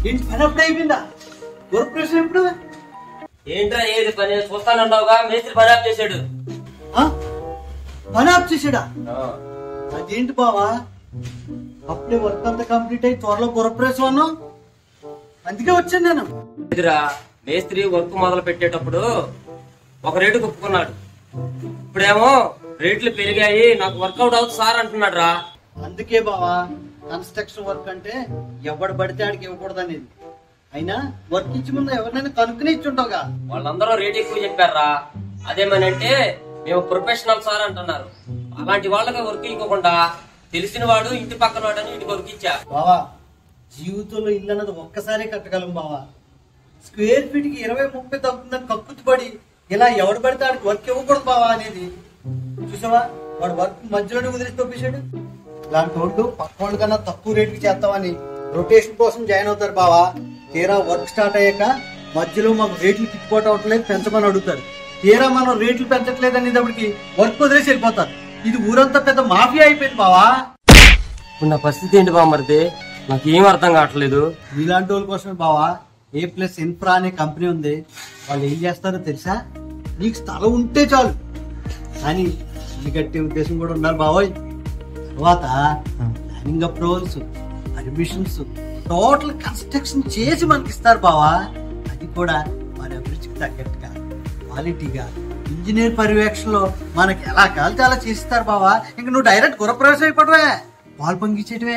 ఏంటి పని అప్పుడు అయిపోయిందా కార్పొరేషన్ ఎప్పుడు ఏంట్రా ఏది పని చూస్తానంటావుగా మేస్త్రి పని ఆఫ్ చేశాడు ఆ? పని ఆఫ్ చేసాడా అదేంటి బావా అప్పుడే వర్క్ అంతా కంప్లీట్ అయ్యి త్వరలో గురప్రేసం అన్నాం అందుకే వచ్చాను నేను ఎదురా మేస్త్రి వర్క్ మొదలు పెట్టేటప్పుడు ఒక రేటు ఒప్పుకున్నాడు ఇప్పుడేమో రేట్లు పెరిగాయి నాకు వర్కౌట్ అవుతుంది సార్ అంటున్నాడు రా అందుకే బావా కన్స్ట్రక్షన్ వర్క్ అంటే ఎవడు పడితే ఆడికి ఇవ్వకూడదు అనేది అయినా వర్క్ ఇచ్చి ముందు ఎవరినైనా కనుక్కుని ఇచ్చి ఉంటావుగా వాళ్ళందరూ రేట్ ఎక్కువ చెప్పారా అదేమనంటే మేము ప్రొఫెషనల్ సార్ అంటున్నారు అలాంటి వాళ్ళకి వర్క్ ఇవ్వకుండా తెలిసిన వాడు ఇంటి పక్కన వాడని ఇంటికి వర్క్ ఇచ్చా బావా జీవితంలో ఇల్లు అన్నది ఒక్కసారే కట్టగలం బావా స్క్వేర్ ఫీట్ కి ఇరవై ముప్పై తగ్గుతుందని కక్కుతు పడి ఇలా ఎవడు పడితే ఆడికి వర్క్ ఇవ్వకూడదు బావా అనేది చూసావా వాడు వర్క్ మధ్యలోనే వదిలేసి తొప్పేశాడు ఇలాంటి వాళ్ళు పక్క వాళ్ళ కన్నా తక్కువ రేటుకి చేస్తామని రొటేషన్ కోసం జాయిన్ అవుతారు బావా తీరా వర్క్ స్టార్ట్ అయ్యాక మధ్యలో మాకు రేట్లు తిప్పుకోవటం అవట్లేదు పెంచమని అడుగుతారు తీరా మనం రేట్లు పెంచట్లేదు అనేటప్పటికి వర్క్ వదిలేసి వెళ్ళిపోతారు ఇది ఊరంతా పెద్ద మాఫియా అయిపోయింది బావా ఇప్పుడు నా పరిస్థితి ఏంటి బామ్మరిది నాకు ఏం అర్థం కావట్లేదు ఇలాంటి వాళ్ళ కోసమే బావా ఏ ప్లస్ ఇన్ఫ్రా అనే కంపెనీ ఉంది వాళ్ళు ఏం చేస్తారో తెలుసా నీకు స్థలం ఉంటే చాలు కానీ ఇల్లు కట్టే ఉద్దేశం కూడా ఉండాలి బావోయ్ తర్వాత planning approvals permissions total construction చేసి మనకి ఇస్తారు బావా అది కూడా మన అభిరుచికి తగ్గట్టుగా క్వాలిటీగా ఇంజనీర్ పర్యవేక్షణలో మనకి ఎలా కాలితే అలా చేస్తారు బావా ఇంక నువ్వు డైరెక్ట్ గురప్రవేశం అయిపోవడమే పాలు పొంగిచ్చేయటమే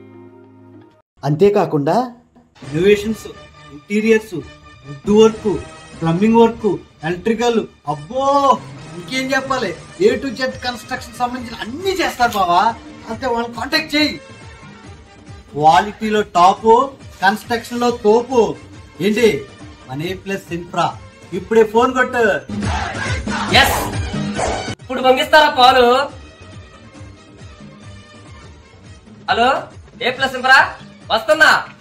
అంతేకాకుండా innovations interiors wood work plumbing work electrical అబ్బో ఇంకేం చెప్పాలి ఏ టు జెడ్ కన్స్ట్రక్షన్ సంబంధించిన అన్ని చేస్తారు బావా అంతే వాళ్ళని కాంటాక్ట్ చేయి క్వాలిటీలో టాప్ కన్స్ట్రక్షన్ లో తోపు ఏంటి వన్ ఏ ప్లస్ ఇన్ఫ్రా ఇప్పుడే ఫోన్ కొట్టు ఎస్ ఇప్పుడు పంపిస్తారా పాలు హలో ఏ ప్లస్ ఇంపరా వస్తున్నా